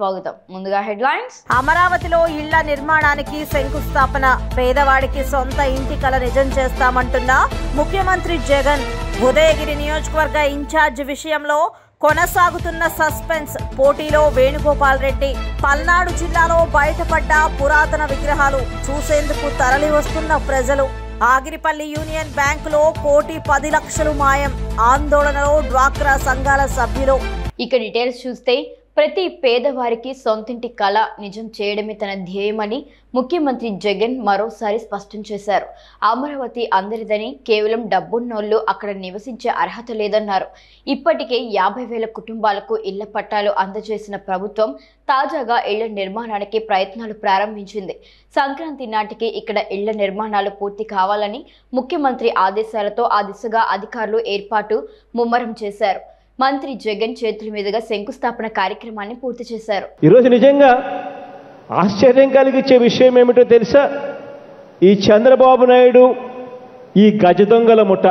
స్వాగతం ముందుగా హెడ్లైన్స్ అమరావతిలో ఇళ్ల నిర్మాణానికి శంకుస్థాపన పేదవాడికి సొంత ఇంటి కల నిజం చేస్తామంటున్న ముఖ్యమంత్రి జగన్ ఉదయగిరి నియోజకవర్గ ఇన్ఛార్జ్ విషయంలో కొనసాగుతున్న సస్పెన్స్ పోటీలో వేణుగోపాల్ రెడ్డి పల్నాడు జిల్లాలో బయటపడ్డ పురాతన విగ్రహాలు చూసేందుకు తరలి వస్తున్న ప్రజలు ఆగిరిపల్లి యూనియన్ బ్యాంకులో కోటి పది లక్షలు మాయం ఆందోళనలో డ్వాక్రా సంఘాల సభ్యులు ఇక డీటెయిల్స్ చూస్తే ప్రతి పేదవారికి సొంతింటి కళ నిజం చేయడమే తన ధ్యేయమని ముఖ్యమంత్రి జగన్ మరోసారి స్పష్టం చేశారు అమరావతి అందరిదని కేవలం డబ్బున్నోళ్లు అక్కడ నివసించే అర్హత లేదన్నారు ఇప్పటికే యాభై వేల కుటుంబాలకు ఇళ్ల పట్టాలు అందజేసిన ప్రభుత్వం తాజాగా ఇళ్ల నిర్మాణానికి ప్రయత్నాలు ప్రారంభించింది సంక్రాంతి నాటికి ఇక్కడ ఇళ్ల నిర్మాణాలు పూర్తి కావాలని ముఖ్యమంత్రి ఆదేశాలతో ఆ దిశగా అధికారులు ఏర్పాటు ముమ్మరం చేశారు మంత్రి జగన్ చేతుల మీదుగా శంకుస్థాపన కార్యక్రమాన్ని పూర్తి చేశారు ఈరోజు నిజంగా ఆశ్చర్యం కలిగించే విషయం ఏమిటో తెలుసా ఈ చంద్రబాబు నాయుడు ఈ గజ దొంగల ముఠ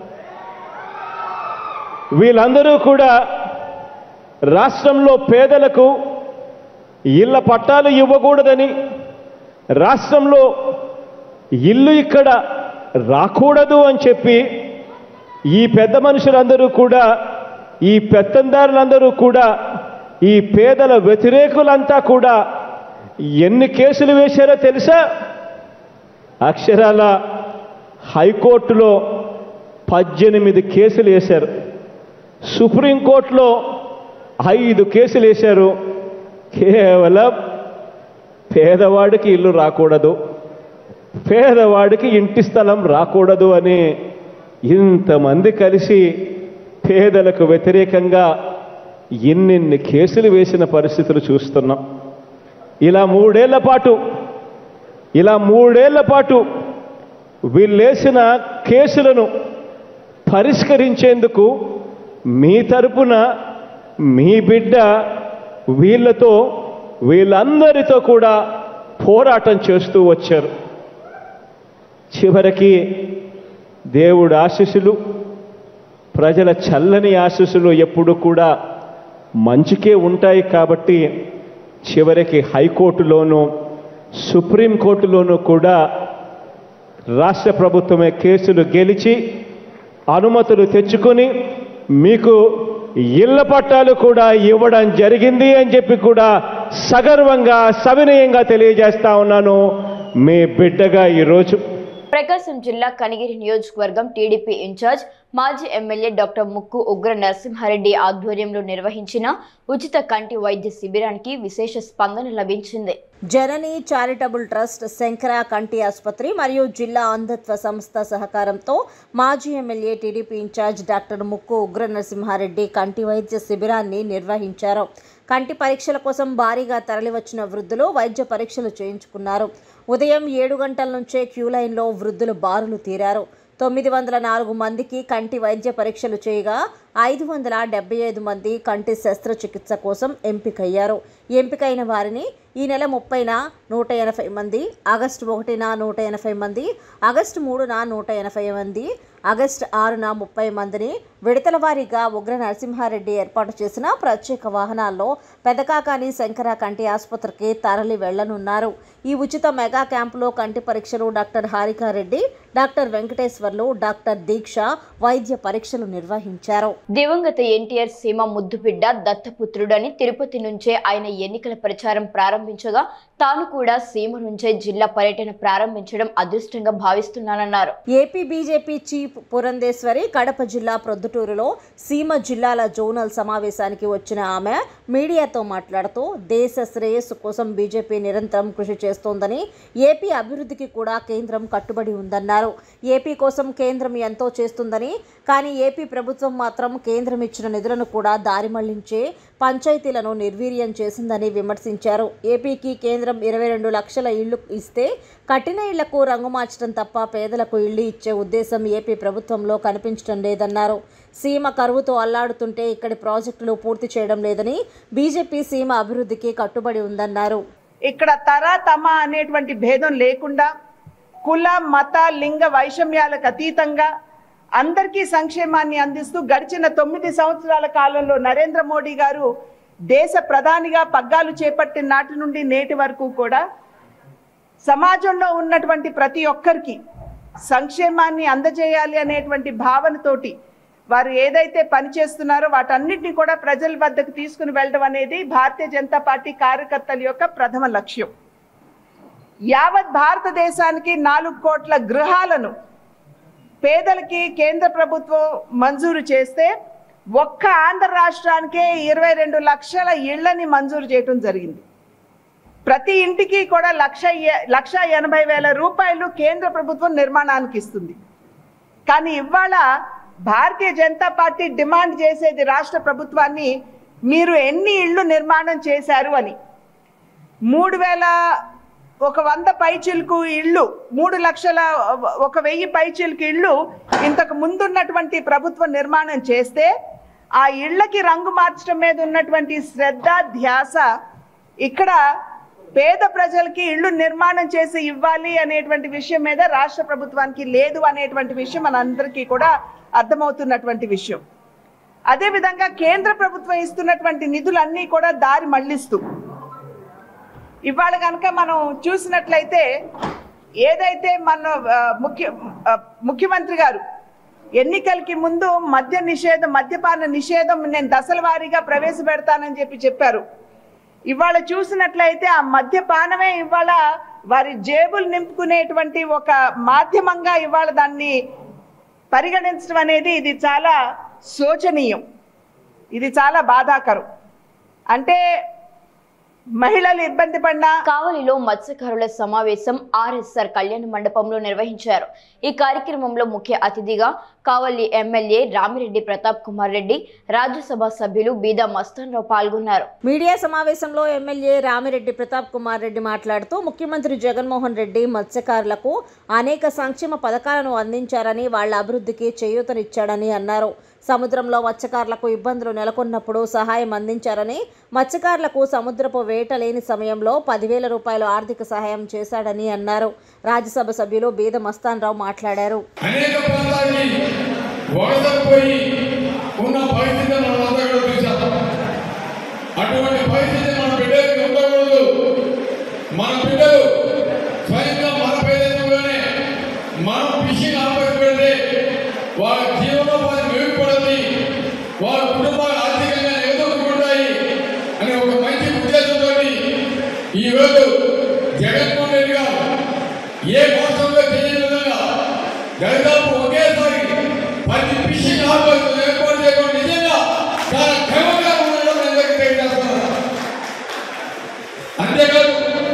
వీళ్ళందరూ కూడా రాష్ట్రంలో పేదలకు ఇళ్ల పట్టాలు ఇవ్వకూడదని రాష్ట్రంలో ఇల్లు ఇక్కడ రాకూడదు అని చెప్పి ఈ పెద్ద మనుషులందరూ కూడా ఈ పెత్తందారులందరూ కూడా ఈ పేదల వ్యతిరేకులంతా కూడా ఎన్ని కేసులు వేశారో తెలుసా అక్షరాల హైకోర్టులో పద్దెనిమిది కేసులు వేశారు సుప్రీంకోర్టులో ఐదు కేసులు వేశారు కేవలం పేదవాడికి ఇల్లు రాకూడదు పేదవాడికి ఇంటి స్థలం రాకూడదు అని ఇంతమంది కలిసి పేదలకు వ్యతిరేకంగా ఎన్నెన్ని కేసులు వేసిన పరిస్థితులు చూస్తున్నాం ఇలా మూడేళ్ల పాటు ఇలా మూడేళ్ల పాటు వీళ్ళేసిన కేసులను పరిష్కరించేందుకు మీ తరపున మీ బిడ్డ వీళ్ళతో వీళ్ళందరితో కూడా పోరాటం చేస్తూ వచ్చారు చివరికి దేవుడు ఆశీస్సులు ప్రజల చల్లని ఆశీస్సులు ఎప్పుడు కూడా మంచికే ఉంటాయి కాబట్టి చివరికి హైకోర్టులోనూ సుప్రీంకోర్టులోనూ కూడా రాష్ట్ర ప్రభుత్వమే కేసులు గెలిచి అనుమతులు తెచ్చుకొని మీకు ఇళ్ల పట్టాలు కూడా ఇవ్వడం జరిగింది అని చెప్పి కూడా సగర్వంగా సవినయంగా తెలియజేస్తా ఉన్నాను మీ బిడ్డగా ఈరోజు ప్రకాశం జిల్లా కనిగిరి నియోజకవర్గం టీడీపీ ఇన్ఛార్జ్ మాజీ ఎమ్మెల్యే డాక్టర్ ముక్కు ఉగ్ర నరసింహారెడ్డి ఆధ్వర్యంలో నిర్వహించిన ఉచిత కంటి వైద్య శిబిరానికి విశేష స్పందన లభించింది జనని చారిటబుల్ ట్రస్ట్ శంకర కంటి ఆసుపత్రి మరియు జిల్లా అంధత్వ సంస్థ సహకారంతో మాజీ MLA TDP incharge doctor Mukku Ugra Narasimha Reddy కంటి వైద్య శిబిరాన్ని నిర్వహించారు కంటి పరీక్షల కోసం భారీగా తరలివచ్చిన వృద్ధులు వైద్య పరీక్షలు చేయించుకున్నారు ఉదయం ఏడు గంటల నుంచే క్యూ లైన్లో వృద్ధులు బారులు తీరారు తొమ్మిది వందల నాలుగు మందికి కంటి వైద్య పరీక్షలు చేయగా ఐదు వందల డెబ్బై ఐదు మంది కంటి శస్త్రచికిత్స కోసం ఎంపికయ్యారు ఎంపికైన వారిని ఈ నెల ముప్పైన నూట ఎనభై మంది ఆగస్టు ఒకటిన నూట ఎనభై మంది ఆగస్టు మూడున నూట ఎనభై మంది ఆగస్టు ఆరున ముప్పై మందిని విడతల వారీగా ఉగ్ర నరసింహారెడ్డి ఏర్పాటు చేసిన ప్రత్యేక వాహనాల్లో పెదకాకాని శంకర కంటి ఆసుపత్రికి తరలి వెళ్లనున్నారు ఈ ఉచిత మెగా క్యాంపులో కంటి పరీక్షలు doctor Harika Reddy doctor Venkateswarlu doctor Deeksha వైద్య పరీక్షలు నిర్వహించారు దివంగత ఎన్టీఆర్ సీమ ముద్దుబిడ్డ దత్తపుత్రుడని తిరుపతి నుంచే ఆయన ఎన్నికల ప్రచారం ప్రారంభించగా తాను కూడా సీమ నుంచే జిల్లా పర్యటన ప్రారంభించడం అదృష్టంగా భావిస్తున్నానన్నారు AP BJP chief Purandeswari Kadapa జిల్లా ప్రొద్దుటూరులో సీమ జిల్లాల జోనల్ సమావేశానికి వచ్చిన ఆమె మీడియాతో మాట్లాడుతూ దేశ శ్రేయస్సు కోసం బీజేపీ నిరంతరం కృషి చేస్తోందని ఏపీ అభివృద్ధికి కూడా కేంద్రం కట్టుబడి ఉందన్నారు ఏపీ కోసం కేంద్రం ఎంతో చేస్తుందని కానీ ఏపీ ప్రభుత్వం మాత్రం కేంద్రం ఇచ్చిన నిధులను కూడా దారి మళ్లించే పంచాయతీలను నిర్వీర్యం చేసిందని విమర్శించారు ఏపీకి కేంద్రం ఇరవై రెండు లక్షల ఇళ్లు ఇస్తే కట్టిన ఇళ్లకు రంగు మార్చడం తప్ప పేదలకు ఇళ్లు ఇచ్చే ఉద్దేశం ఏపీ ప్రభుత్వంలో కనిపించడం లేదన్నారు సీమ కరువుతో అల్లాడుతుంటే ఇక్కడి ప్రాజెక్టులు పూర్తి చేయడం లేదని బీజేపీ సీమ అభివృద్ధికి కట్టుబడి ఉందన్నారు ఇక్కడ తర తమ అనేటువంటి భేదం లేకుండా కుల మత లింగ వైషమ్యాలకు అతీతంగా అందరికీ సంక్షేమాన్ని అందిస్తూ గడిచిన తొమ్మిది సంవత్సరాల కాలంలో నరేంద్ర మోడీ గారు దేశ ప్రధానిగా పగ్గాలు చేపట్టిన నాటి నుండి నేటి వరకు కూడా సమాజంలో ఉన్నటువంటి ప్రతి ఒక్కరికి సంక్షేమాన్ని అందజేయాలి అనేటువంటి భావనతోటి వారు ఏదైతే పనిచేస్తున్నారో వాటన్నిటిని కూడా ప్రజల వద్దకు తీసుకుని వెళ్ళడం అనేది భారతీయ జనతా పార్టీ కార్యకర్తల యొక్క ప్రథమ లక్ష్యం యావత్ భారతదేశానికి నాలుగు కోట్ల గృహాలను పేదలకి కేంద్ర ప్రభుత్వం మంజూరు చేస్తే ఒక్క ఆంధ్ర రాష్ట్రానికే ఇరవై రెండు లక్షల ఇళ్లని మంజూరు చేయటం జరిగింది ప్రతి ఇంటికి కూడా లక్ష ఎ- లక్ష ఎనభై వేల రూపాయలు కేంద్ర ప్రభుత్వం నిర్మాణానికి ఇస్తుంది కానీ ఇవాళ భారతీయ జనతా పార్టీ డిమాండ్ చేసేది రాష్ట్ర ప్రభుత్వాన్ని మీరు ఎన్ని ఇళ్ళు నిర్మాణం చేశారు అని మూడు వేల ఒక వంద పైచిలకు ఇళ్ళు మూడు లక్షల ఒక వెయ్యి పైచిలకు ఇళ్ళు ఇంతకు ముందున్నటువంటి ప్రభుత్వం నిర్మాణం చేస్తే ఆ ఇళ్ళకి రంగు మార్చడం మీద ఉన్నటువంటి శ్రద్ధ ధ్యాస ఇక్కడ పేద ప్రజలకి ఇళ్ళు నిర్మాణం చేసి ఇవ్వాలి అనేటువంటి విషయం మీద రాష్ట్ర ప్రభుత్వానికి లేదు అనేటువంటి విషయం మనందరికీ కూడా అర్థమవుతున్నటువంటి విషయం అదేవిధంగా కేంద్ర ప్రభుత్వం ఇస్తున్నటువంటి నిధులన్నీ కూడా దారి మళ్లిస్తూ ఇవాళ కనుక మనం చూసినట్లయితే ఏదైతే మన ఆ, ముఖ్య ఆ, ముఖ్యమంత్రి గారు ఎన్నికలకి ముందు మద్య నిషేధం మద్యపాన నిషేధం నేను దశల వారీగా ప్రవేశపెడతానని చెప్పి చెప్పారు ఇవాళ చూసినట్లయితే ఆ మద్యపానమే ఇవాళ వారి జేబులు నింపుకునేటువంటి ఒక మాధ్యమంగా ఇవాళ దాన్ని పరిగణించడం అనేది ఇది చాలా శోచనీయం ఇది చాలా బాధాకరం అంటే మహిళలు ఇబ్బంది పడినా కావలిలో మత్స్యకారుల సమావేశం ఆర్ఎస్ఆర్ కళ్యాణ మండపంలో నిర్వహించారు ఈ కార్యక్రమంలో ముఖ్య అతిథిగా కావలి ఎమ్మెల్యే రామిరెడ్డి ప్రతాప్ కుమార్ రెడ్డి రాజ్యసభ సభ్యులు బీదా మస్తాన్రావు పాల్గొన్నారు మీడియా సమావేశంలో ఎమ్మెల్యే రామిరెడ్డి ప్రతాప్ కుమార్ రెడ్డి మాట్లాడుతూ ముఖ్యమంత్రి జగన్మోహన్ రెడ్డి మత్స్యకారులకు అనేక సంక్షేమ పథకాలను అందించారని వాళ్ళ అభివృద్ధికి చేయూతనిచ్చాడని అన్నారు సముద్రంలో మత్స్యకారులకు ఇబ్బందులు నెలకొన్నప్పుడు సహాయం అందించారని మత్స్యకారులకు సముద్రపు వేట లేని సమయంలో పదివేల రూపాయలు ఆర్థిక సహాయం చేశాడని అన్నారు రాజ్యసభ సభ్యులు బీద మస్తాన్ రావు మాట్లాడారు అనేక ప్రాంతాలకి వరదపోయి ఉన్న పరిస్థితి మనం అంతా కూడా చూసాం అటువంటి పరిస్థితి మన బిడ్డలకి ఉండకూడదు మన బిడ్డలు స్వయంగా మన ప్రదేశంలోనే మనం ఫిషింగ్ ఆపరేట్ పెడితే వాళ్ళ జీవనోపాధి మెరుగుపడుతుంది వాళ్ళ కుటుంబాలు ఆర్థికంగా ఎదుర్కొంటాయి అనే ఒక మంచి ఉద్దేశంతో ఈరోజు జగన్మోహన్ రెడ్డి గారు ఏ రాష్ట్రంలో తెలియని విధంగా దాదాపు ఒకేసారి పది ఫిషింగ్ హార్బర్స్ ఏర్పాటు చేయడం నిజంగా చాలా క్షేమంగా ఉండడం నేను అందరికీ తెలియజేస్తున్నాను అంతేకాదు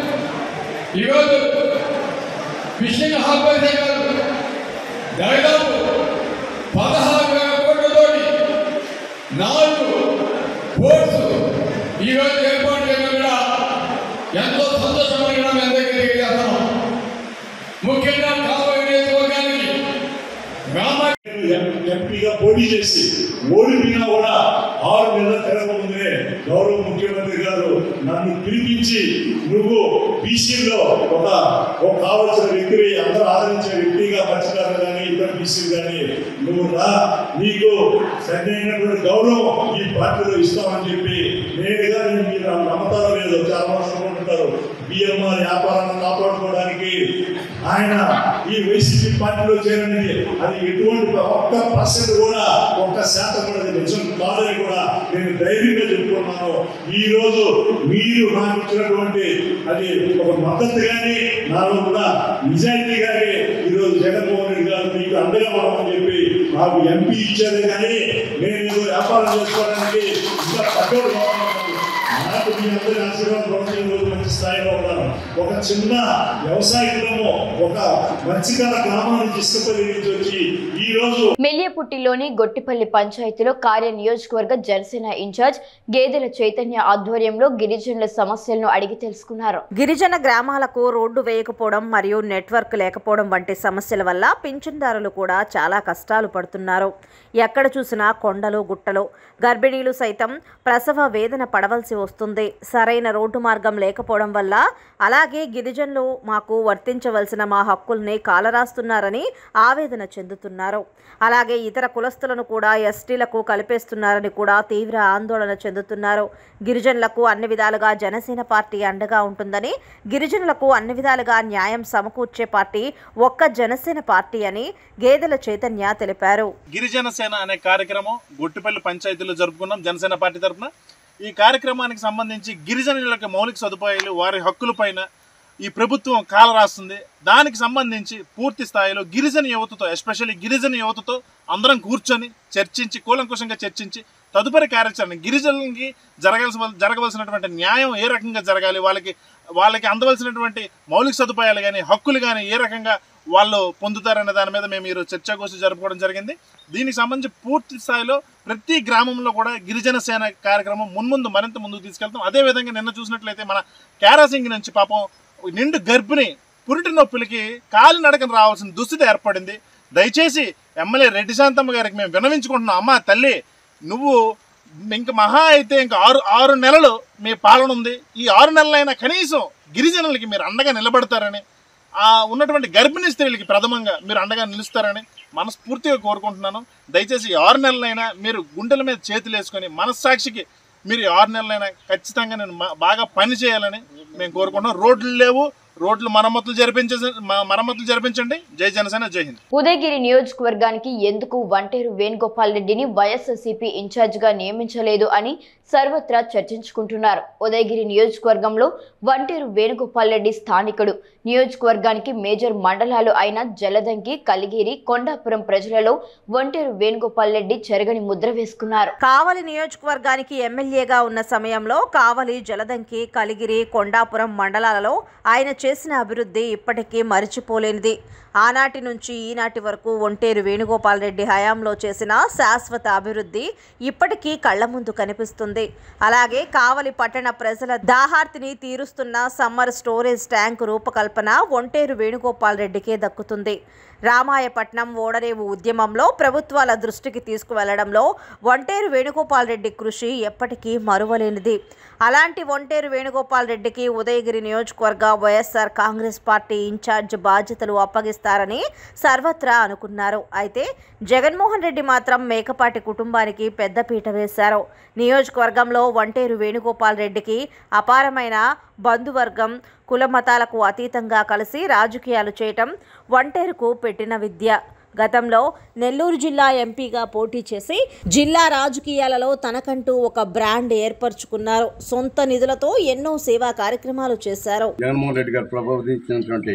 ఈరోజు ఫిషింగ్ హార్బర్సే కాదు దాదాపు పదహారు వేల కోట్లతోటి నాలుగు బోట్స్ ఈరోజు ఏర్పాటు చేయడం కూడా ఎంతో సంతోషమైన మీ అందరికీ తెలియజేస్తున్నాం ముఖ్యంగా కావలి నియోజకవర్గానికి గ్రామ ఎంపీగా పోటీ చేసి ఓడిపోయినా కూడా ఆరు నెలల తిరగముందే గౌరవ ముఖ్యమంత్రి గారు నన్ను పిలిపించి నువ్వు బీసీలో ఒక ఒక కావలసిన వ్యక్తివి అందరూ ఆదరించే వ్యక్తిగా మర్చిపోయారు కానీ ఇతర బీసీలు కానీ నువ్వు రా నీకు సరైనటువంటి గౌరవం ఈ పార్టీలో ఇస్తామని చెప్పి నేరుగా నేను మీరు నమ్మతారో లేదో చాలా మంది అనుకుంటుంటారు బిఎంఆర్ వ్యాపారాన్ని కాపాడుకోవడానికి ఆయన ఈ వైసీపీ పార్టీలో చేరనిది అది ఎటువంటి ఒక్క పర్సెంట్ కూడా ఒక్క శాతం కూడా అది నిజం కాదని కూడా నేను ధైర్యంగా చెప్పుకున్నాను ఈ రోజు మీరు నాకు ఇచ్చినటువంటి అది ఒక మద్దతు కానీ నాలో కూడా నిజాయితీ కానీ ఈరోజు జగన్మోహన్ రెడ్డి గారు మీకు అండగా ఉండమని చెప్పి నాకు ఎంపీ ఇచ్చారే కానీ నేను ఏదో వ్యాపారం చేసుకోవడానికి ఇంకా పట్టోడు కావాలనుకుంటున్నాను. నాకు మీ అందరి ఆశీర్వాదం పొంది ఈ రోజు మంచి స్థాయిలో ఉన్నాను ఒక చిన్న వ్యవసాయ కుటుంబం ఒక మత్స్యకార గ్రామం నుంచి ఇసుకపల్లి నుంచి వచ్చి ఈ రోజు మెల్లియపుట్టిలోని గొట్టిపల్లి పంచాయతీలో కార్య నియోజకవర్గ జనసేన ఇన్ఛార్జ్ గేదెల చైతన్య ఆధ్వర్యంలో గిరిజనుల సమస్యలను అడిగి తెలుసుకున్నారు గిరిజన గ్రామాలకు రోడ్డు వేయకపోవడం మరియు నెట్వర్క్ లేకపోవడం వంటి సమస్యల వల్ల పింఛన్దారులు కూడా చాలా కష్టాలు పడుతున్నారు ఎక్కడ చూసినా కొండలు గుట్టలు గర్భిణీలు సైతం ప్రసవ వేదన పడవలసి వస్తుంది సరైన రోడ్డు మార్గం లేకపోవడం వల్ల అలాగే గిరిజనులు మాకు వర్తించవలసిన మా హక్కుల్ని కాలరాస్తున్నారని ఆవేదన చెందుతున్నారు అలాగే ఇతర కులస్తులను కూడా ఎస్టీలకు కలిపేస్తున్నారని కూడా తీవ్ర ఆందోళన చెందుతున్నారు గిరిజనులకు అన్ని విధాలుగా జనసేన పార్టీ అండగా ఉంటుందని గిరిజనులకు అన్ని విధాలుగా న్యాయం సమకూర్చే పార్టీ ఒక్క జనసేన పార్టీ అని గేదెల చైతన్య తెలిపారు గిరిజన సేన అనే కార్యక్రమం గొట్టిపల్లి పంచాయతీలో జరుపుకున్నాం జనసేన పార్టీ తరఫున ఈ కార్యక్రమానికి సంబంధించి గిరిజనులకు మౌలిక సదుపాయాలు వారి హక్కులపైన ఈ ప్రభుత్వం కాల రాస్తుంది దానికి సంబంధించి పూర్తి స్థాయిలో గిరిజన యువతతో ఎస్పెషల్లీ గిరిజన యువతతో అందరం కూర్చొని చర్చించి కూలంకుషంగా చర్చించి తదుపరి కార్యాచరణ గిరిజనులకి జరగాల్సిన జరగవలసినటువంటి న్యాయం ఏ రకంగా జరగాలి వాళ్ళకి వాళ్ళకి అందవలసినటువంటి మౌలిక సదుపాయాలు కానీ హక్కులు కానీ ఏ రకంగా వాళ్ళు పొందుతారనే దాని మీద మేము ఈరోజు చర్చాగోష్ఠి జరుపుకోవడం జరిగింది దీనికి సంబంధించి పూర్తి స్థాయిలో ప్రతి గ్రామంలో కూడా గిరిజన సేన కార్యక్రమం మున్ముందు మరింత ముందుకు తీసుకెళ్తాం అదే విధంగా నిన్న చూసినట్లయితే మన క్యారాసింగ్ నుంచి పాపం నిండు గర్భిణి పురిటి నొప్పులకి కాలి నడకన రావాల్సిన దుస్థితి ఏర్పడింది దయచేసి ఎమ్మెల్యే రెడ్డి శాంతమ్మ గారికి మేము వినవించుకుంటున్నాం అమ్మ తల్లి నువ్వు ఇంక మహా అయితే ఇంక ఆరు ఆరు నెలలు మీ పాలన ఉంది ఈ ఆరు నెలలైనా కనీసం గిరిజనులకి మీరు అండగా నిలబడతారని ఆ ఉన్నటువంటి గర్భిణీ స్త్రీలకి ప్రథమంగా మీరు అండగా నిలుస్తారని మనస్ఫూర్తిగా కోరుకుంటున్నాను దయచేసి ఈ ఆరు నెలలైనా మీరు గుండెల మీద చేతులు వేసుకొని మనస్సాక్షికి మీరు ఈ ఆరు నెలలైనా ఖచ్చితంగా నేను మ- బాగా పని చేయాలని మేము కోరుకుంటున్నాం రోడ్లు లేవు రోడ్లు మరమ్మతులు జరిపించే మరమ్మతులు జరిపించండి జై జనసేన జై హింద్ ఉదయగిరి నియోజకవర్గానికి ఎందుకు వంటేరు వేణుగోపాల్ రెడ్డిని వైఎస్ఆర్సీపీ ఇన్ఛార్జిగా నియమించలేదు అని సర్వత్రా చర్చించుకుంటున్నారు ఉదయగిరి నియోజకవర్గంలో వంటేరు వేణుగోపాల్ రెడ్డి స్థానికుడు నియోజకవర్గానికి మేజర్ మండలాలు అయిన జలదంకి కలిగిరి కొండాపురం ప్రజలలో వంటేరు వేణుగోపాల్ రెడ్డి చెరగని ముద్ర వేసుకున్నారు కావలి నియోజకవర్గానికి ఎమ్మెల్యేగా ఉన్న సమయంలో కావలి జలదంకి కలిగిరి కొండాపురం మండలాలలో ఆయన చేసిన అభివృద్ధి ఇప్పటికీ మరిచిపోలేనిది ఆనాటి నుంచి ఈనాటి వరకు ఒంటేరు వేణుగోపాల్ రెడ్డి హయాంలో చేసిన శాశ్వత అభివృద్ధి ఇప్పటికీ కళ్ల ముందు కనిపిస్తుంది అలాగే కావలి పట్టణ ప్రజల దాహార్తిని తీరుస్తున్న సమ్మర్ స్టోరేజ్ ట్యాంక్ రూపకల్పన ఒంటేరు వేణుగోపాల్ రెడ్డికే దక్కుతుంది రామాయపట్నం ఓడరేవు ఉద్యమంలో ప్రభుత్వాల దృష్టికి తీసుకువెళ్లడంలో ఒంటేరు వేణుగోపాల్ రెడ్డి కృషి ఎప్పటికీ మరువలేనిది అలాంటి ఒంటేరు వేణుగోపాల్ రెడ్డికి ఉదయగిరి నియోజకవర్గ వైఎస్ఆర్ కాంగ్రెస్ పార్టీ ఇన్ఛార్జ్ బాధ్యతలు అప్పగిస్తారని సర్వత్రా అనుకున్నారు అయితే జగన్మోహన్ రెడ్డి మాత్రం మేకపాటి కుటుంబానికి పెద్దపీట వేశారు నియోజకవర్గంలో వంటేరు వేణుగోపాల్ రెడ్డికి అపారమైన బంధువర్గం కుల మతాలకు అతీతంగా కలిసి రాజకీయాలు చేయటం వంటేరుకు పెట్టిన విద్య గతంలో నెల్లూరు జిల్లా ఎంపీగా పోటీ చేసి జిల్లా రాజకీయాలలో తనకంటూ ఒక బ్రాండ్ ఏర్పరచుకున్నారు సొంత నిధులతో ఎన్నో సేవా కార్యక్రమాలు చేశారు జగన్మోహన్ రెడ్డి గారు ప్రబోధించినటువంటి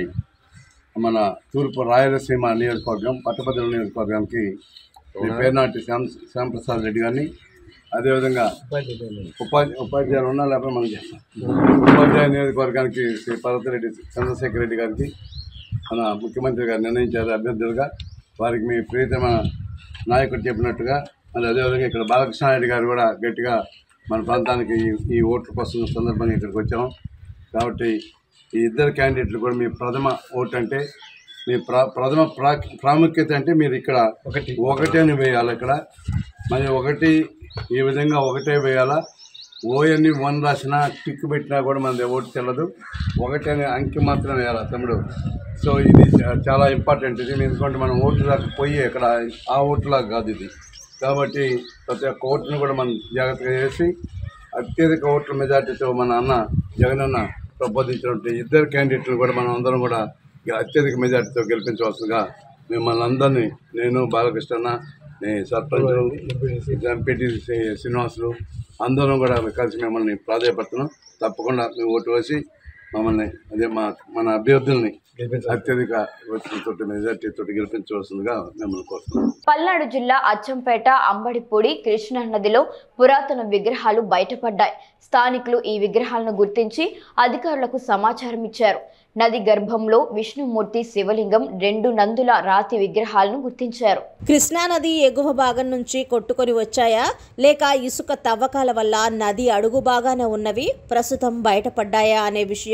మన తూర్పు రాయలసీమ నియోజకవర్గం పట్టభద్రుల నియోజకవర్గానికి మీ పేరునాటి శ్యామ్ శ్యాంప్రసాద్ రెడ్డి గారిని అదేవిధంగా ఉపాధి ఉపాధ్యాయులు ఉన్నా లేకపోతే మనం చేస్తాం ఉపాధ్యాయ నియోజకవర్గానికి శ్రీ పర్వతిరెడ్డి చంద్రశేఖర్ రెడ్డి గారికి మన ముఖ్యమంత్రి గారు నిర్ణయించారు అభ్యర్థులుగా వారికి మీ ప్రియతమ నాయకుడు చెప్పినట్టుగా మరి అదేవిధంగా ఇక్కడ బాలకృష్ణారెడ్డి గారు కూడా గట్టిగా మన ప్రాంతానికి ఈ- ఈ ఓట్లు కోసం సందర్భంగా ఇక్కడికి వచ్చాము కాబట్టి ఈ ఇద్దరు క్యాండిడేట్లు కూడా మీ ప్రథమ ఓటు అంటే మీ ప్ర ప్రథమ ప్రా ప్రాముఖ్యత అంటే మీరు ఇక్కడ ఒకటి ఒకటే వేయాలి ఇక్కడ మరి ఒకటి ఈ విధంగా ఒకటే వేయాలా ఓఎన్ని వన్ రాసినా టిక్ పెట్టినా కూడా మనది ఓటు చెల్లదు ఒకటి అనే అంకె మాత్రం వేయాలి తమ్ముడు సో ఇది చా- చాలా ఇంపార్టెంట్ ఇది ఎందుకంటే మనం ఓటు దాకా పోయి ఇక్కడ ఆ ఓటులాగా కాదు ఇది కాబట్టి ప్రతి ఒక్క ఓటును కూడా మనం జాగ్రత్తగా చేసి అత్యధిక ఓట్ల మెజార్టీతో మన అన్న జగన్ అన్న ప్రబోధించినటువంటి ఇద్దరు క్యాండిడేట్లు కూడా మనం అందరం కూడా అత్యధిక మెజార్టీతో గెలిపించవలసిందిగా మిమ్మల్ని అందరినీ నేను బాలకృష్ణ నేను సర్పంచ్ ఎంపీటీ శ్రీనివాసులు అందరం కూడా కలిసి మిమ్మల్ని ప్రాధాయపడుతున్నాం తప్పకుండా మేము ఓటు వేసి మమ్మల్ని అదే మా మన అభ్యర్థుల్ని అత్యధిక ఓట్లతో మెజార్టీతో గెలిపించవలసిందిగా మిమ్మల్ని కోరుతున్నాం పల్నాడు జిల్లా అచ్చంపేట అంబడిపూడి కృష్ణా నదిలో పురాతన విగ్రహాలు బయటపడ్డాయి స్థానికులు ఈ విగ్రహాలను గుర్తించి అధికారులకు సమాచారం ఇచ్చారు నది గర్భంలో విష్ణుమూర్తి శివలింగం రెండు నందుల రాతి విగ్రహాలను గుర్తించారు కృష్ణానది ఎగువ భాగం నుంచి కొట్టుకొని వచ్చాయా లేక ఇసుక తవ్వకాల వల్ల నది అడుగు భాగాన ఉన్నవి ప్రస్తుతం బయటపడ్డాయా అనే విషయం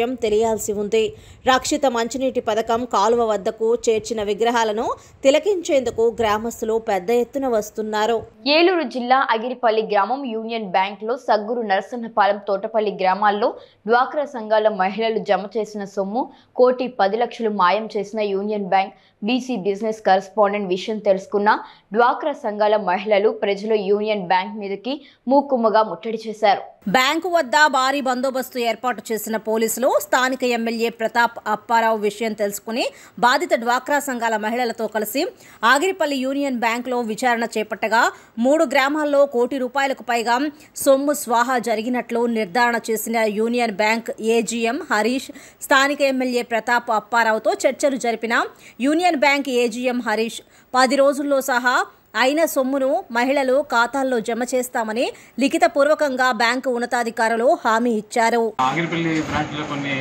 విషయం తెలియాల్సి ఉంది రక్షిత మంచినీటి పథకం కాలువ వద్దకు చేర్చిన విగ్రహాలను తిలకించేందుకు గ్రామస్తులు పెద్ద ఎత్తున వస్తున్నారు ఏలూరు జిల్లా అగిరిపల్లి గ్రామం యూనియన్ బ్యాంక్ లో సగ్గురు నరసన్నపాలెం తోటపల్లి గ్రామాల్లో డ్వాక్రా సంఘాల మహిళలు జమ చేసిన సొమ్ము కోటి పది లక్షలు మాయం చేసిన union bank BC business correspondent విషయం తెలుసుకున్న డ్వాక్రా సంఘాల మహిళలు ప్రజలు యూనియన్ బ్యాంక్ మీదకి మూకుమ్మగా ముట్టడి చేశారు బ్యాంకు వద్ద భారీ బందోబస్తు ఏర్పాటు చేసిన పోలీసులు స్థానిక ఎమ్మెల్యే ప్రతాప్ అప్పారావు విషయం తెలుసుకుని బాధిత డ్వాక్రా సంఘాల మహిళలతో కలిసి ఆగిరిపల్లి యూనియన్ బ్యాంకులో విచారణ చేపట్టగా మూడు గ్రామాల్లో కోటి రూపాయలకు పైగా సొమ్ము స్వాహా జరిగినట్లు నిర్ధారణ చేసిన యూనియన్ బ్యాంక్ ఏజీఎం హరీష్ స్థానిక ఎమ్మెల్యే ప్రతాప్ అప్పారావుతో చర్చలు జరిపిన యూనియన్ బ్యాంక్ ఏజీఎం హరీష్ పది రోజుల్లో సహా అయిన సొమ్మును మహిళలు ఖాతాల్లో జమ చేస్తామని లిఖితపూర్వకంగా బ్యాంకు ఉన్నతాధికారులు హామీ ఇచ్చారు ఆగిరిపల్లి బ్రాంచ్లో కొన్ని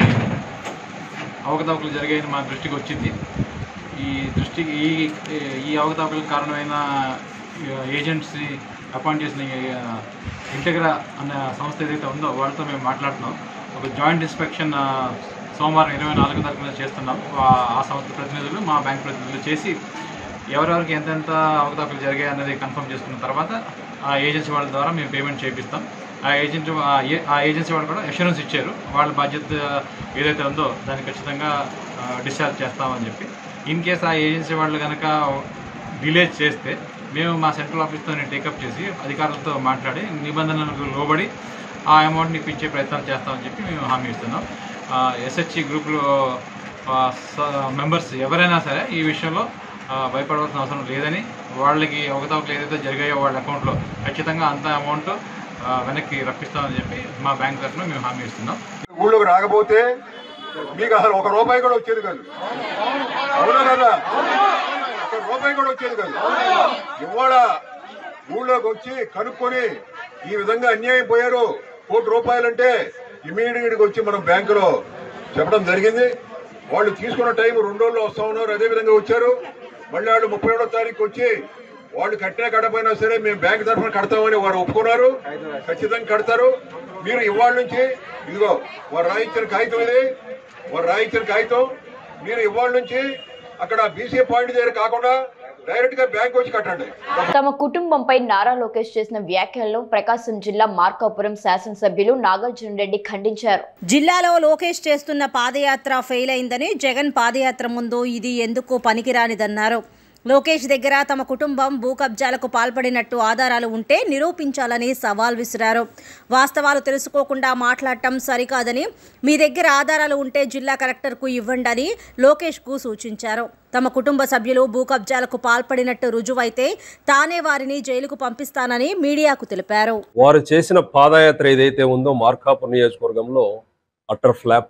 అవకతవకలు జరిగాయని మా దృష్టికి వచ్చింది ఈ దృష్టికి ఈ ఈ అవకతవకలకు కారణమైన ఏజెంట్స్ అపాయింట్ చేసిన ఇంటెగ్రా అనే సంస్థ ఏదైతే ఉందో వాళ్ళతో మేము మాట్లాడుతున్నాం ఒక జాయింట్ ఇన్స్పెక్షన్ ఆ, సోమవారం ఇరవై నాలుగో తారీఖున చేస్తున్నాం ఆ- ఆ సంస్థ ప్రతినిధులు మా బ్యాంక్ ప్రతినిధులు చేసి ఎవరెవరికి ఎంతెంత అవకతవకలు జరిగాయి అన్నది కన్ఫర్మ్ చేసుకున్న తర్వాత ఆ ఏజెన్సీ వాళ్ళ ద్వారా మేము పేమెంట్ చేపిస్తాం ఆ ఏజెంట్ ఆ ఏ- ఆ ఏజెన్సీ వాళ్ళు కూడా అష్యూరెన్స్ ఇచ్చారు వాళ్ళ బాధ్యత ఏదైతే ఉందో దాన్ని ఖచ్చితంగా డిశ్చార్జ్ చేస్తామని చెప్పి ఇన్ కేస్ ఆ ఏజెన్సీ వాళ్ళు కనుక డిలే చేస్తే మేము మా సెంట్రల్ ఆఫీస్తో టేకప్ చేసి అధికారులతో మాట్లాడి నిబంధనలకు లోబడి ఆ అమౌంట్ని ఇప్పించే ప్రయత్నాలు చేస్తామని చెప్పి మేము హామీ ఇస్తున్నాం ఎస్హెచ్సి గ్రూప్లో మెంబర్స్ ఎవరైనా సరే ఈ విషయంలో ఆ, భయపడవలసిన అవసరం లేదని వాళ్ళకి అవకతవకలు ఏదైతే జరిగాయో వాళ్ళ అకౌంట్లో ఖచ్చితంగా అంత అమౌంట్ వెనక్కి రప్పిస్తామని చెప్పి మా బ్యాంక్ తరఫున మేము హామీ ఇస్తున్నాం ఊళ్ళోకి రాకపోతే మీకు అసలు ఒక రూపాయి కూడా వచ్చేది కాదు అవునా కదా ఒక రూపాయి కూడా వచ్చేది కాదు ఇవాళ ఊళ్ళోకి వచ్చి కనుక్కొని ఈ విధంగా అన్యాయం పోయారు కోటి రూపాయలంటే ఇమీడియట్ గా వచ్చి మనం బ్యాంకులో చెప్పడం జరిగింది వాళ్ళు తీసుకున్న టైం రెండు రోజుల్లో వస్తా ఉన్నారు అదే విధంగా వచ్చారు మళ్ళీ వాళ్ళు ముప్పై ఏడో తారీఖు వచ్చి వాళ్ళు కట్టినా కట్టపోయినా సరే మేము బ్యాంక్ తరఫున కడతామని వారు ఒప్పుకున్నారు ఖచ్చితంగా కడతారు మీరు ఇవాళ నుంచి ఇదిగో వారు రాయించిన కాగితం ఇది వారు రాయించిన కాగితం మీరు ఇవాళ నుంచి అక్కడ బీసీ పాయింట్ దగ్గర కాకుండా డైరెక్ట్ గా బ్యాంక్ వచ్చి కట్టండి తమ కుటుంబంపై నారా లోకేష్ చేసిన వ్యాఖ్యలను ప్రకాశం జిల్లా మార్కాపురం శాసనసభ్యులు నాగార్జున రెడ్డి ఖండించారు జిల్లాలో లోకేష్ చేస్తున్న పాదయాత్ర ఫెయిల్ అయిందని జగన్ పాదయాత్ర ముందు ఇది ఎందుకు పనికిరానిదన్నారు లోకేష్ దగ్గర తమ కుటుంబం భూ కబ్జాలకు పాల్పడినట్టు ఆధారాలు ఉంటే నిరూపించాలని సవాల్ విసిరారు వాస్తవాలు తెలుసుకోకుండా మాట్లాడటం సరికాదని మీ దగ్గర ఆధారాలు ఉంటే జిల్లా కలెక్టర్కు ఇవ్వండి అని లోకేష్కు సూచించారు తమ కుటుంబ సభ్యులు భూ కబ్జాలకు పాల్పడినట్టు రుజువైతే తానే వారిని జైలుకు పంపిస్తానని మీడియాకు తెలిపారు వారు చేసిన పాదయాత్ర ఏదైతే ఉందో మార్కాపూర్ నియోజకవర్గంలో అటర్ ఫ్లాప్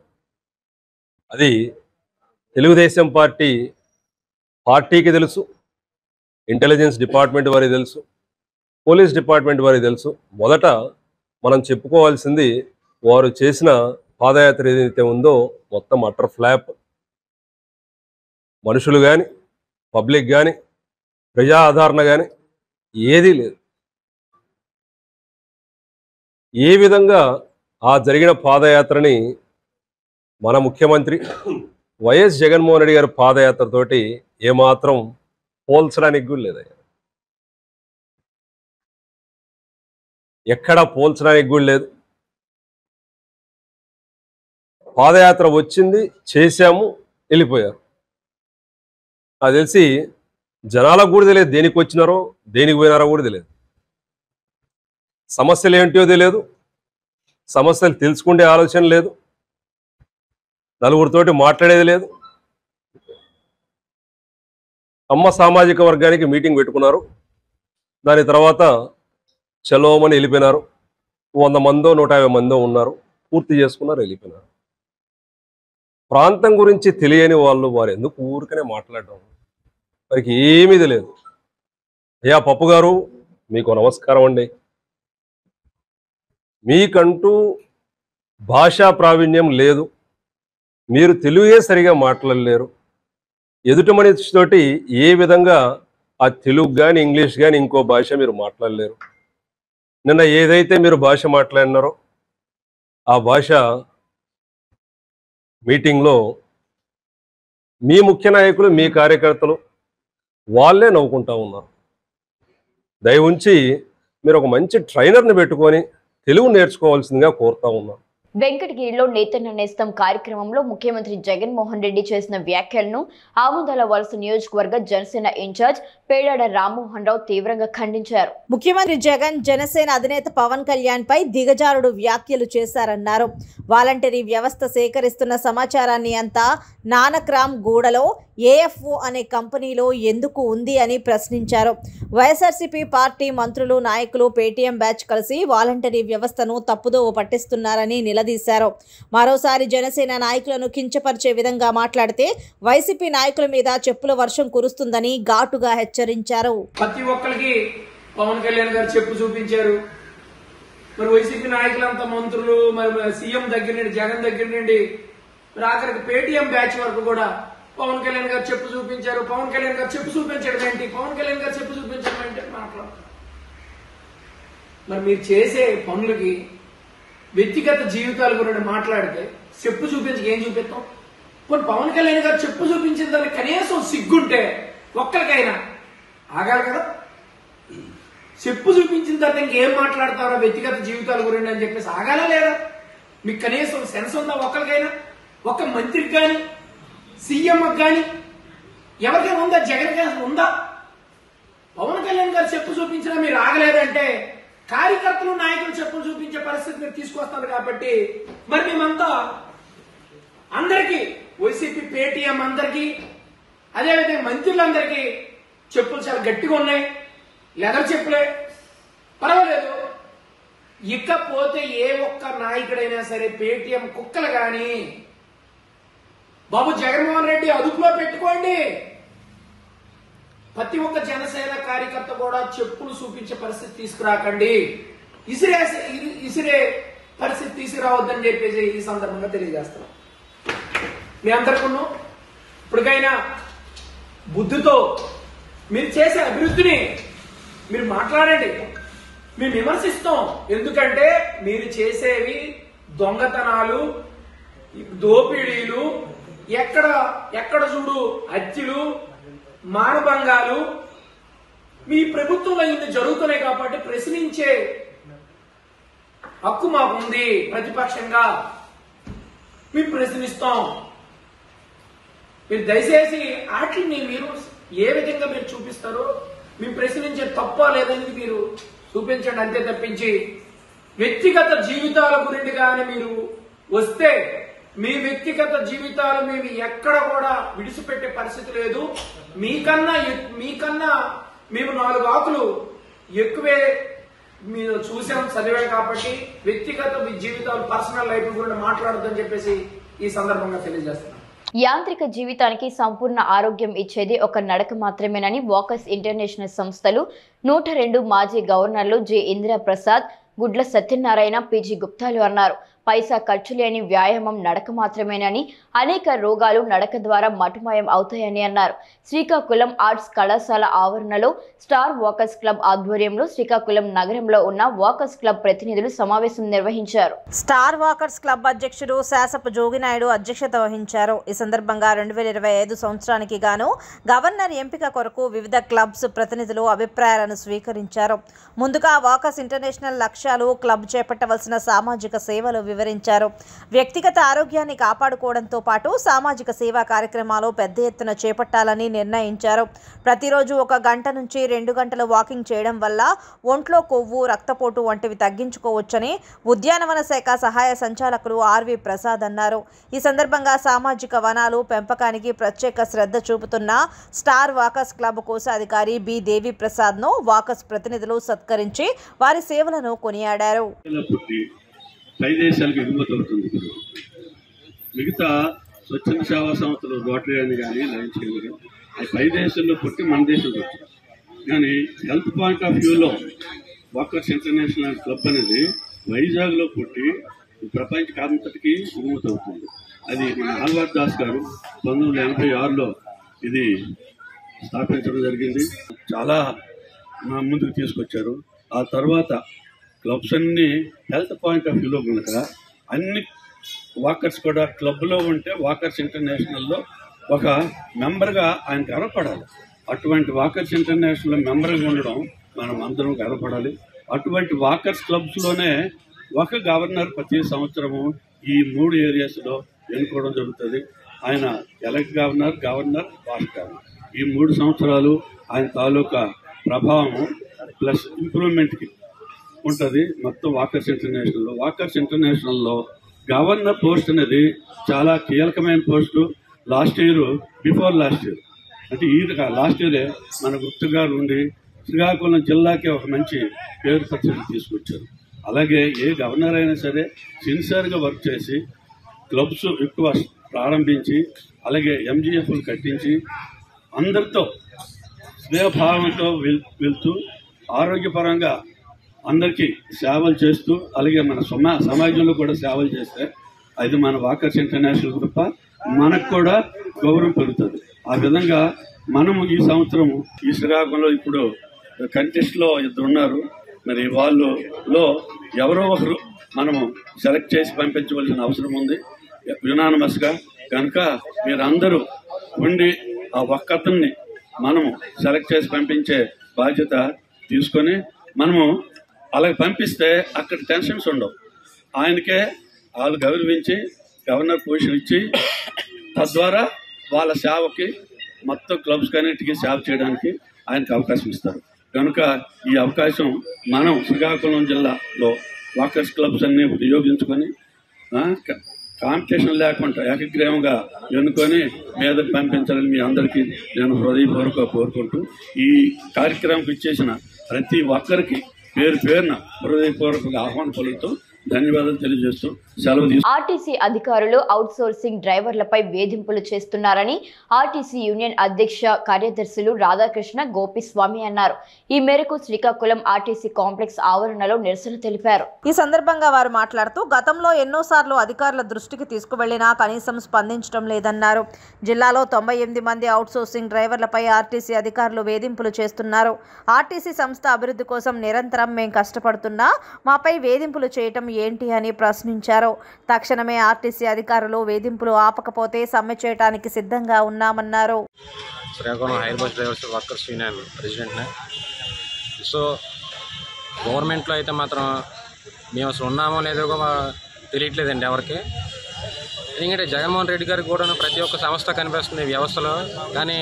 అది తెలుగుదేశం పార్టీ పార్టీకి తెలుసు ఇంటెలిజెన్స్ డిపార్ట్మెంట్ వారికి తెలుసు పోలీస్ డిపార్ట్మెంట్ వారికి తెలుసు మొదట మనం చెప్పుకోవాల్సింది వారు చేసిన పాదయాత్ర ఏదైతే ఉందో మొత్తం అటర్ ఫ్లాప్ మనుషులు కానీ పబ్లిక్ కానీ ప్రజా ఆదరణ కానీ ఏదీ లేదు ఏ విధంగా ఆ జరిగిన పాదయాత్రని మన ముఖ్యమంత్రి వైఎస్ జగన్మోహన్ రెడ్డి గారి పాదయాత్రతోటి ఏమాత్రం పోల్చడానికి కూడా లేదయ్యా ఎక్కడా పోల్చడానికి కూడా లేదు పాదయాత్ర వచ్చింది చేశాము వెళ్ళిపోయారు నాకు తెలిసి జనాలకు కూడా తెలియదు దేనికి వచ్చినారో దేనికి పోయినారో కూడా తెలియదు సమస్యలు ఏంటో తెలియదు సమస్యలు తెలుసుకునే ఆలోచన లేదు నలుగురితోటి మాట్లాడేది లేదు అమ్మ సామాజిక వర్గానికి మీటింగ్ పెట్టుకున్నారు దాని తర్వాత చలోమని వెళ్ళిపోయినారు వంద మందో నూట యాభై మందో ఉన్నారు పూర్తి చేసుకున్నారు వెళ్ళిపోయినారు ప్రాంతం గురించి తెలియని వాళ్ళు వారు ఎందుకు ఊరికనే మాట్లాడడం వారికి ఏమీ తెలియదు అయ్యా పప్పు గారు మీకు నమస్కారం అండి మీకంటూ భాషా ప్రావీణ్యం లేదు మీరు తెలుగే సరిగా మాట్లాడలేరు ఎదుటి మనిషితోటి ఏ విధంగా ఆ తెలుగు కానీ ఇంగ్లీష్ కానీ ఇంకో భాష మీరు మాట్లాడలేరు నిన్న ఏదైతే మీరు భాష మాట్లాడినారో ఆ భాష మీటింగ్లో మీ ముఖ్య నాయకులు మీ కార్యకర్తలు వాళ్ళే నవ్వుకుంటా ఉన్నారు దయ ఉంచి మీరు ఒక మంచి ట్రైనర్ని పెట్టుకొని తెలుగు నేర్చుకోవాల్సిందిగా కోరుతా ఉన్నాను వెంకటగిరిలో నేతన్న నేస్తం కార్యక్రమంలో ముఖ్యమంత్రి జగన్మోహన్ రెడ్డి చేసిన వ్యాఖ్యలను ఆముదాల వలస నియోజకవర్గ జనసేన ఇన్ఛార్జ్ పేడాడ రామ్మోహన్ రావు తీవ్రంగా ఖండించారు ముఖ్యమంత్రి జగన్ జనసేన అధినేత పవన్ కళ్యాణ్ పై దిగజారుడు వ్యాఖ్యలు చేశారన్నారు వాలంటరీ వ్యవస్థ సేకరిస్తున్న సమాచారాన్ని అంతా నానక్రామ్ గూడలో ఏఎఫ్ఓ అనే కంపెనీలో ఎందుకు ఉంది అని ప్రశ్నించారు వైఎస్ఆర్సీపీ పార్టీ మంత్రులు నాయకులు పేటీఎం బ్యాచ్ కలిసి వాలంటరీ వ్యవస్థను తప్పుదోవ పట్టిస్తున్నారని నిలదీశారు మరోసారి జనసేన నాయకులను కించపరిచే విధంగా మాట్లాడితే వైసీపీ నాయకుల మీద చెప్పుల వర్షం కురుస్తుందని ఘాటుగా హెచ్చరించారు ప్రతి ఒక్కరికి పవన్ కళ్యాణ్ గారు చెప్పు చూపించారు మరి వైసీపీ నాయకులంతా మంత్రులు మరి సీఎం దగ్గర నుండి జగన్ దగ్గర నుండి మరి ఆఖరికి పేటీఎం బ్యాచ్ వరకు కూడా పవన్ కళ్యాణ్ గారు చెప్పు చూపించారు పవన్ కళ్యాణ్ గారు చెప్పు చూపించడం ఏంటి పవన్ కళ్యాణ్ గారు చెప్పు చూపించడం ఏంటి అని మాట్లాడుతున్నారు మరి మీరు చేసే పనులకి వ్యక్తిగత జీవితాల గురించి మాట్లాడితే చెప్పు చూపించి ఏం చూపిస్తాం కొన్ని పవన్ కళ్యాణ్ గారు చెప్పు చూపించిన దానికి కనీసం సిగ్గుంటే ఒక్కరికైనా ఆగాలి కదా చెప్పు చూపించిన తర్వాత ఇంకేం మాట్లాడతారో వ్యక్తిగత జీవితాల గురించి అని చెప్పేసి ఆగాలా లేదా మీకు కనీసం సెన్స్ ఉందా ఒక్కరికైనా ఒక్క మంత్రికి కానీ సీఎంకి కానీ ఎవరికైనా ఉందా జగన్ గారు ఉందా పవన్ కళ్యాణ్ గారు చెప్పు చూపించినా మీరు ఆగలేదంటే కార్యకర్తలు నాయకులు చెప్పులు చూపించే పరిస్థితి మీరు తీసుకొస్తారు కాబట్టి మరి మేమంతా అందరికీ వైసీపీ పేటీఎం అందరికీ అదేవిధంగా మంత్రులందరికీ చెప్పులు చాలా గట్టిగా ఉన్నాయి లెదర్ చెప్పులే పర్వాలేదు ఇకపోతే ఏ ఒక్క నాయకుడైనా సరే పేటీఎం కుక్కలు గాని బాబు జగన్మోహన్ రెడ్డి అదుపులో పెట్టుకోండి ప్రతి ఒక్క జనసేన కార్యకర్త కూడా చెప్పులు చూపించే పరిస్థితి తీసుకురాకండి ఇసిరే ఇసిరే పరిస్థితి తీసుకురావద్దని చెప్పేసి ఈ సందర్భంగా తెలియజేస్తున్నాం మీ అందరికీ ఇప్పటికైనా బుద్ధితో మీరు చేసే అభివృద్ధిని మీరు మాట్లాడండి మేము విమర్శిస్తాం ఎందుకంటే మీరు చేసేవి దొంగతనాలు దోపిడీలు ఎక్కడ ఎక్కడ చూడు హత్యలు మానభంగాలు మీ ప్రభుత్వంలో ఇన్ని జరుగుతున్నాయి కాబట్టి ప్రశ్నించే హక్కు మాకుంది ప్రతిపక్షంగా మేము ప్రశ్నిస్తాం మీరు దయచేసి వాటిని మీరు ఏ విధంగా మీరు చూపిస్తారో మేము ప్రశ్నించే తప్ప లేదని మీరు చూపించండి అంతే తప్పించి వ్యక్తిగత జీవితాల గురించి కానీ మీరు వస్తే మీ వ్యక్తిగత జీవితాలు మేము ఎక్కడ కూడా విడిచిపెట్టే పరిస్థితి లేదు మీకన్నా ఎక్- మీకన్నా మేము నాలుగు ఆకులు ఎక్కువే మీరు చూసాం చదివాం కాబట్టి వ్యక్తిగత మీ జీవితాలు పర్సనల్ లైఫ్ గురించి మాట్లాడొద్దని చెప్పేసి ఈ సందర్భంగా తెలియజేస్తున్నాను యాంత్రిక జీవితానికి సంపూర్ణ ఆరోగ్యం ఇచ్చేది ఒక నడక మాత్రమేనని వాకర్స్ ఇంటర్నేషనల్ సంస్థలు నూట రెండు మాజీ గవర్నర్లు జె ఇందిరా ప్రసాద్ గుడ్ల సత్యనారాయణ పీజీ గుప్తాలు అన్నారు పైసా ఖర్చు లేని వ్యాయామం నడక మాత్రమేనని అనేక రోగాలు నడక ద్వారా మటుమాయం అవుతాయని అన్నారు శ్రీకాకుళం ఆర్ట్స్ కళాశాల ఆవరణలో స్టార్ వాకర్స్ క్లబ్ ఆధ్వర్యంలో శ్రీకాకుళం నగరంలో ఉన్న వాకర్స్ క్లబ్ ప్రతినిధులు సమావేశం నిర్వహించారు స్టార్ వాకర్స్ క్లబ్ అధ్యక్షుడు శాసపు జోగినాయుడు అధ్యక్షత వహించారు ఈ సందర్భంగా రెండు వేల ఇరవై ఐదు సంవత్సరానికి గాను గవర్నర్ ఎంపిక కొరకు వివిధ క్లబ్స్ ప్రతినిధులు అభిప్రాయాలను స్వీకరించారు ముందుగా వాకర్స్ ఇంటర్నేషనల్ లక్ష్యాలు క్లబ్ చేపట్టవలసిన సామాజిక సేవలు వివరించారు వ్యక్తిగత ఆరోగ్యాన్ని కాపాడుకోవడంతో పాటు సామాజిక సేవా కార్యక్రమాలు పెద్ద ఎత్తున చేపట్టాలని నిర్ణయించారు ప్రతిరోజు ఒక గంట నుంచి రెండు గంటలు వాకింగ్ చేయడం వల్ల ఒంట్లో కొవ్వు రక్తపోటు వంటివి తగ్గించుకోవచ్చని ఉద్యానవన శాఖ సహాయ సంచాలకులు ఆర్వి ప్రసాద్ అన్నారు ఈ సందర్భంగా సామాజిక వనాలు పెంపకానికి ప్రత్యేక శ్రద్ధ చూపుతున్న స్టార్ వాకర్స్ క్లబ్ కోశాధికారి బి దేవి ప్రసాద్ను వాకర్స్ ప్రతినిధులు సత్కరించి వారి సేవలను కొనియాడారు పుట్టి పై దేశాలకు ఎగుమతి అవుతుంది ఇప్పుడు మిగతా స్వచ్ఛంద సేవా సంస్థలు రోటరీ అని కానీ లయన్స్ కానీ కానీ అది పై దేశంలో పుట్టి మన దేశంలో వచ్చింది కానీ హెల్త్ పాయింట్ ఆఫ్ వ్యూలో వాకర్స్ ఇంటర్నేషనల్ క్లబ్ అనేది వైజాగ్లో పుట్టి ప్రపంచ అంతటికి ఎగుమతి అవుతుంది అది మన ఆల్వార్ దాస్ గారు పంతొమ్మిది వందల ఎనభై ఆరులో ఇది స్థాపించడం జరిగింది చాలా మా ముందుకు తీసుకొచ్చారు ఆ తర్వాత క్లబ్స్ అన్ని హెల్త్ పాయింట్ ఆఫ్ వ్యూలో కనుక అన్ని వాకర్స్ కూడా క్లబ్లో ఉంటే వాకర్స్ ఇంటర్నేషనల్లో ఒక మెంబర్గా ఆయన గర్వపడాలి అటువంటి వాకర్స్ ఇంటర్నేషనల్ మెంబర్గా ఉండడం మనం అందరం గర్వపడాలి అటువంటి వాకర్స్ క్లబ్స్లోనే ఒక గవర్నర్ ప్రతి సంవత్సరము ఈ మూడు ఏరియాస్లో ఎన్నుకోవడం జరుగుతుంది ఆయన elect governor governor was governor ఈ మూడు సంవత్సరాలు ఆయన తాలూకా ప్రభావం ప్లస్ ఇంప్రూవ్మెంట్కి ఉంటుంది మొత్తం వాకర్స్ ఇంటర్నేషనల్లో వాకర్స్ ఇంటర్నేషనల్లో గవర్నర్ పోస్ట్ అనేది చాలా కీలకమైన post last year before last year అంటే ఈ లాస్ట్ ఇయరే మన గుప్త గారు ఉండి శ్రీకాకుళం జిల్లాకి ఒక మంచి పేరు ప్రతిష్టలు తీసుకొచ్చారు అలాగే ఏ గవర్నర్ అయినా సరే సిన్సియర్గా వర్క్ చేసి క్లబ్స్ ఎక్కువ ప్రారంభించి అలాగే ఎంజీఎఫ్లు కట్టించి అందరితో స్నేహభావంతో వెల్ వెళ్తూ ఆరోగ్యపరంగా అందరికీ సేవలు చేస్తూ అలాగే మన సమా సమాజంలో కూడా సేవలు చేస్తే అది మన వాకర్స్ ఇంటర్నేషనల్ తప్ప మనకు కూడా గౌరవం పెరుగుతుంది ఆ విధంగా మనము ఈ సంవత్సరం ఈ శ్రీకాకుళంలో ఇప్పుడు కంటెస్ట్లో ఇద్దరు ఉన్నారు మరి వాళ్ళలో ఎవరో ఒకరు మనము సెలెక్ట్ చేసి పంపించవలసిన అవసరం ఉంది యునానమస్గా కనుక మీరందరూ ఉండి ఆ ఒక్కతన్ని మనము సెలెక్ట్ చేసి పంపించే బాధ్యత తీసుకొని మనము అలాగ పంపిస్తే అక్కడ టెన్షన్స్ ఉండవు ఆయనకే వాళ్ళు గౌరవించి గవర్నర్ పొజిషన్ ఇచ్చి తద్వారా వాళ్ళ సేవకి మొత్తం క్లబ్స్ కన్నిటికీ సేవ చేయడానికి ఆయనకు అవకాశం ఇస్తారు కనుక ఈ అవకాశం మనం శ్రీకాకుళం జిల్లాలో వాకర్స్ క్లబ్స్ అన్ని వినియోగించుకొని ఆ, క- కాంపిటీషన్ లేకుండా ఏకగ్రీవంగా ఎన్నుకొని మీదకు పంపించాలని మీ అందరికీ నేను హృదయపూర్వక కోరుకుంటూ ఈ కార్యక్రమంకి ఇచ్చేసిన ప్రతి ఒక్కరికి పేరు పేరున హృదయపూర్వకంగా ఆహ్వానం పలుకుతూ ధన్యవాదాలు తెలియజేస్తూ సెలవు తీసుకుంటున్నాను. ఆర్టీసీ అధికారులు అవుట్ సోర్సింగ్ డ్రైవర్లపై వేధింపులు చేస్తున్నారని ఆర్టీసీ యూనియన్ అధ్యక్ష కార్యదర్శులు రాధాకృష్ణ గోపిస్వామి అన్నారు ఈ మేరకు శ్రీకాకుళం ఆర్టీసీ కాంప్లెక్స్ ఆవరణలో నిరసన తెలిపారు ఈ సందర్భంగా వారు మాట్లాడుతూ గతంలో ఎన్నోసార్లు అధికారుల దృష్టికి తీసుకువెళ్లినా కనీసం స్పందించడం లేదన్నారు జిల్లాలో తొంభై ఎనిమిది మంది అవుట్సోర్సింగ్ డ్రైవర్లపై ఆర్టీసీ అధికారులు వేధింపులు చేస్తున్నారు ఆర్టీసీ సంస్థ అభివృద్ధి కోసం నిరంతరం మేం కష్టపడుతున్నా మాపై వేధింపులు చేయటం ఏంటి అని ప్రశ్నించారు తక్షణమే ఆర్టీసీ అధికారులు వేధింపులు ఆపకపోతే సమ్మె చేయడానికి సిద్ధంగా ఉన్నామన్నారు Srikakulam hire bus drivers workers union ప్రెసిడెంట్ని సో గవర్నమెంట్లో అయితే మాత్రం మేము అసలు ఉన్నామో లేదో కూడా తెలియట్లేదండి ఎవరికి ఎందుకంటే జగన్మోహన్ రెడ్డి గారికి కూడా ప్రతి ఒక్క సంస్థ కనిపిస్తుంది వ్యవస్థలో కానీ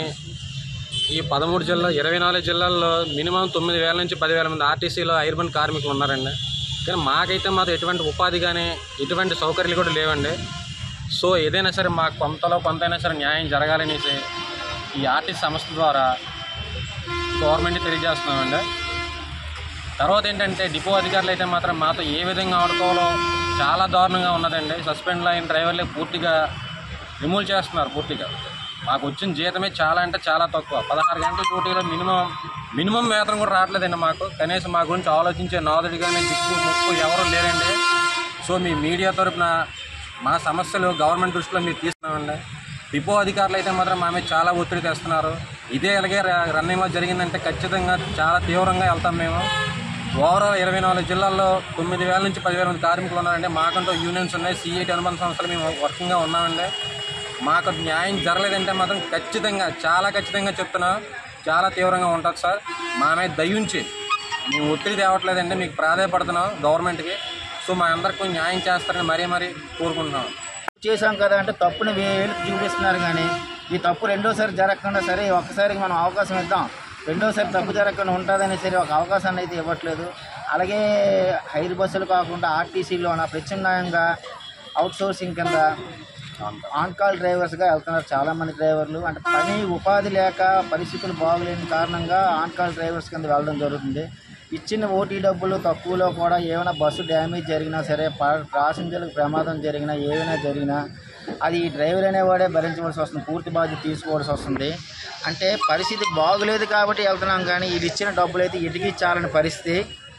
ఈ పదమూడు జిల్లా ఇరవై నాలుగు జిల్లాల్లో మినిమం తొమ్మిది వేల నుంచి పదివేల మంది ఆర్టీసీలో ఐర్బన్ కార్మికులు ఉన్నారండి కానీ మాకైతే మాత్రం ఎటువంటి ఉపాధి కానీ ఎటువంటి సౌకర్యాలు కూడా లేవండి సో ఏదైనా సరే మాకు కొంతలో కొంతైనా సరే న్యాయం జరగాలనేసి ఈ ఆర్టీసీ సంస్థ ద్వారా గవర్నమెంట్ తెలియజేస్తున్నామండి తర్వాత ఏంటంటే డిపో అధికారులు అయితే మాత్రం మాతో ఏ విధంగా ఆడుకోవాలో చాలా దారుణంగా ఉన్నదండి సస్పెండ్ అయిన డ్రైవర్లే పూర్తిగా రిమూవ్ చేస్తున్నారు పూర్తిగా మాకు వచ్చిన జీతమే చాలా అంటే చాలా తక్కువ పదహారు గంటల డ్యూటీలో మినిమం మినిమం వేతనం కూడా రావట్లేదండి మాకు కనీసం మా గురించి ఆలోచించే నాదుడు కానీ దిక్కు ముక్కు ఎవరు లేరండి సో మీ మీడియా తరపున మా సమస్యలు గవర్నమెంట్ దృష్టిలో మీరు తీసుకున్నామండి డిపో అధికారులు అయితే మాత్రం మా మీద చాలా ఒత్తిడి తెస్తున్నారు ఇదే అలాగే రన్నింగ్లో జరిగిందంటే ఖచ్చితంగా చాలా తీవ్రంగా వెళ్తాం మేము ఓవరాల్ ఇరవై నాలుగు జిల్లాల్లో తొమ్మిది వేల నుంచి పదివేల మంది కార్మికులు ఉన్నారండి మాకంటూ యూనియన్స్ ఉన్నాయి సిఐటి అనుబంధ సంస్థలు మేము వర్కింగ్గా ఉన్నామండి మాకు న్యాయం జరగలేదంటే మాత్రం ఖచ్చితంగా చాలా ఖచ్చితంగా చెప్తున్నా చాలా తీవ్రంగా ఉంటుంది సార్ మా మీద దయ్యుంచి మేము ఒత్తిడి తేవట్లేదండి మీకు ప్రాధాయపడుతున్నాం గవర్నమెంట్కి సో మా అందరికీ న్యాయం చేస్తారని మరీ మరీ కోరుకుంటున్నాం చేశాం కదా అంటే తప్పుని వేలు చూపిస్తున్నారు కానీ ఈ తప్పు రెండోసారి జరగకుండా సరే ఒక్కసారికి మనం అవకాశం ఇద్దాం రెండోసారి తప్పు జరగకుండా ఉంటుందని సరే ఒక అవకాశాన్ని అయితే ఇవ్వట్లేదు అలాగే హైర్ బస్సులు కాకుండా ఆర్టీసీలోన ప్రత్యామ్నాయంగా అవుట్ సోర్సింగ్ కింద ఆన్ కాల్ డ్రైవర్స్గా వెళ్తున్నారు చాలామంది డ్రైవర్లు అంటే పని ఉపాధి లేక పరిస్థితులు బాగలేని కారణంగా ఆన్ కాల్ డ్రైవర్స్ కింద వెళ్ళడం జరుగుతుంది ఇచ్చిన ఓటీ డబ్బులు తక్కువలో కూడా ఏమైనా బస్సు డ్యామేజ్ జరిగినా సరే ప- ప్యాసింజర్లకు ప్రమాదం జరిగినా ఏమైనా జరిగినా అది ఈ డ్రైవర్ అనేవాడే భరించవలసి వస్తుంది పూర్తి బాధ్యత తీసుకోవాల్సి వస్తుంది అంటే పరిస్థితి బాగులేదు కాబట్టి వెళ్తున్నాం కానీ ఇది ఇచ్చిన డబ్బులు అయితే ఇటుకిచ్చాలని పరిస్థితి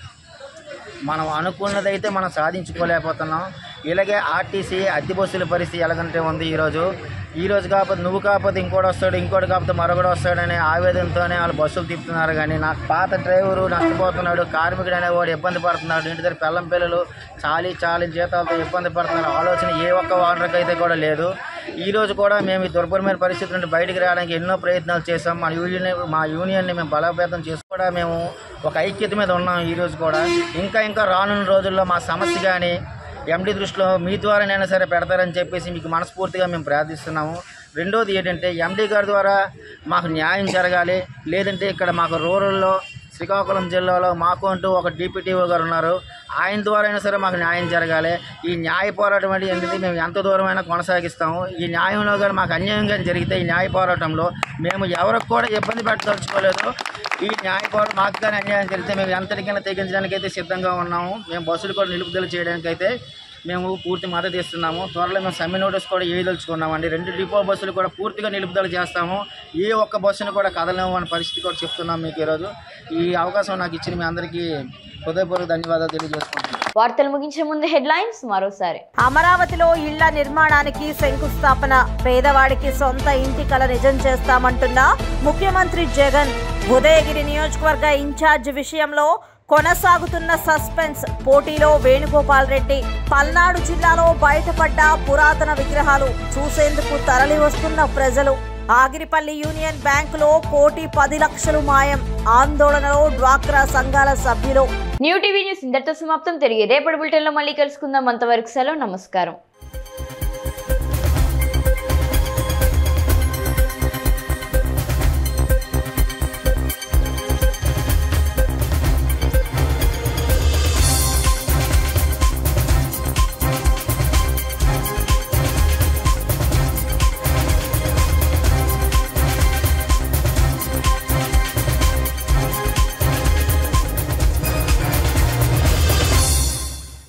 మనం అనుకున్నదైతే మనం సాధించుకోలేకపోతున్నాం ఇలాగే ఆర్టీసీ అద్దె బస్సుల పరిస్థితి ఎలాగంటే ఉంది ఈరోజు ఈ రోజు కాకపోతే నువ్వు కాకపోతే ఇంకోటి వస్తాడు ఇంకోటి కాకపోతే మరొకటి వస్తాడనే ఆవేదనతోనే వాళ్ళు బస్సులు తిప్పుతున్నారు కానీ నాకు పాత డ్రైవరు నష్టపోతున్నాడు కార్మికుడు అనేవాడు ఇబ్బంది పడుతున్నాడు ఇంటి దగ్గర పిల్లం పిల్లలు చాలీ చాలీ జీతాలతో ఇబ్బంది పడుతున్నారు ఆలోచన ఏ ఒక్క ఓనర్కి అయితే కూడా లేదు ఈ రోజు కూడా మేము ఈ దుర్భరమైన పరిస్థితి నుండి బయటికి రావడానికి ఎన్నో ప్రయత్నాలు చేసాం మా యూనియన్ మా యూనియన్ని మేము బలోపేతం చేసి కూడా మేము ఒక ఐక్యత మీద ఉన్నాం ఈ రోజు కూడా ఇంకా ఇంకా రానున్న రోజుల్లో మా సమస్య కానీ ఎండి దృష్టిలో మీ ద్వారానైనా సరే పెడతారని చెప్పేసి మీకు మనస్ఫూర్తిగా మేము ప్రార్థిస్తున్నాము రెండోది ఏంటంటే ఎండి గారి ద్వారా మాకు న్యాయం జరగాలి లేదంటే ఇక్కడ మాకు రూరల్లో శ్రీకాకుళం జిల్లాలో మాకు అంటూ ఒక డిప్యూటీఓ గారు ఉన్నారు ఆయన ద్వారా అయినా సరే మాకు న్యాయం జరగాలి ఈ న్యాయ పోరాటం అనేది ఏంటిది మేము ఎంత దూరమైనా కొనసాగిస్తాము ఈ న్యాయంలో కానీ మాకు అన్యాయంగా జరిగితే ఈ న్యాయ పోరాటంలో మేము ఎవరికి కూడా ఇబ్బంది పెట్టదలుచుకోలేదు ఈ న్యాయ పోరాటం మాకు కానీ అన్యాయం జరిగితే మేము ఎంతటికైనా తెగించడానికి అయితే సిద్ధంగా ఉన్నాము మేము బస్సులు కూడా నిలుపుదల చేయడానికి అయితే మేము పూర్తి మద్దతు ఇస్తున్నాము త్వరలో మేము సమ్మె నోటీస్ కూడా వేయదలుచుకున్నామండి రెండు డిపో బస్సులు కూడా పూర్తిగా నిలుపుదల చేస్తాము ఏ ఒక్క బస్సును కూడా కదలేము అనే పరిస్థితి కూడా చెప్తున్నాం మీకు ఈరోజు ఈ అవకాశం నాకు ఇచ్చిన మీ అందరికీ హృదయపూర్వక ధన్యవాదాలు తెలియజేసుకుంటున్నాను వార్తలు ముగించే ముందు హెడ్లైన్స్ మరోసారి అమరావతిలో ఇళ్ల నిర్మాణానికి శంకుస్థాపన పేదవాడికి సొంత ఇంటి కల నిజం చేస్తామంటున్న ముఖ్యమంత్రి జగన్ ఉదయగిరి నియోజకవర్గ ఇన్ఛార్జ్ విషయంలో కొనసాగుతున్న సస్పెన్స్ పోటీలో వేణుగోపాల్ రెడ్డి పల్నాడు జిల్లాలో బయటపడ్డ పురాతన విగ్రహాలు చూసేందుకు తరలి వస్తున్న ప్రజలు ఆగిరిపల్లి యూనియన్ బ్యాంకులో కోటి పది లక్షలు మాయం ఆందోళనలో డ్వాక్రా సంఘాల సభ్యులు న్యూ టీవీ న్యూస్ ఇంతటితో సమాప్తం తిరిగి రేపటి బులెటిన్లో మళ్ళీ కలుసుకుందాం అంతవరకు సెలవు నమస్కారం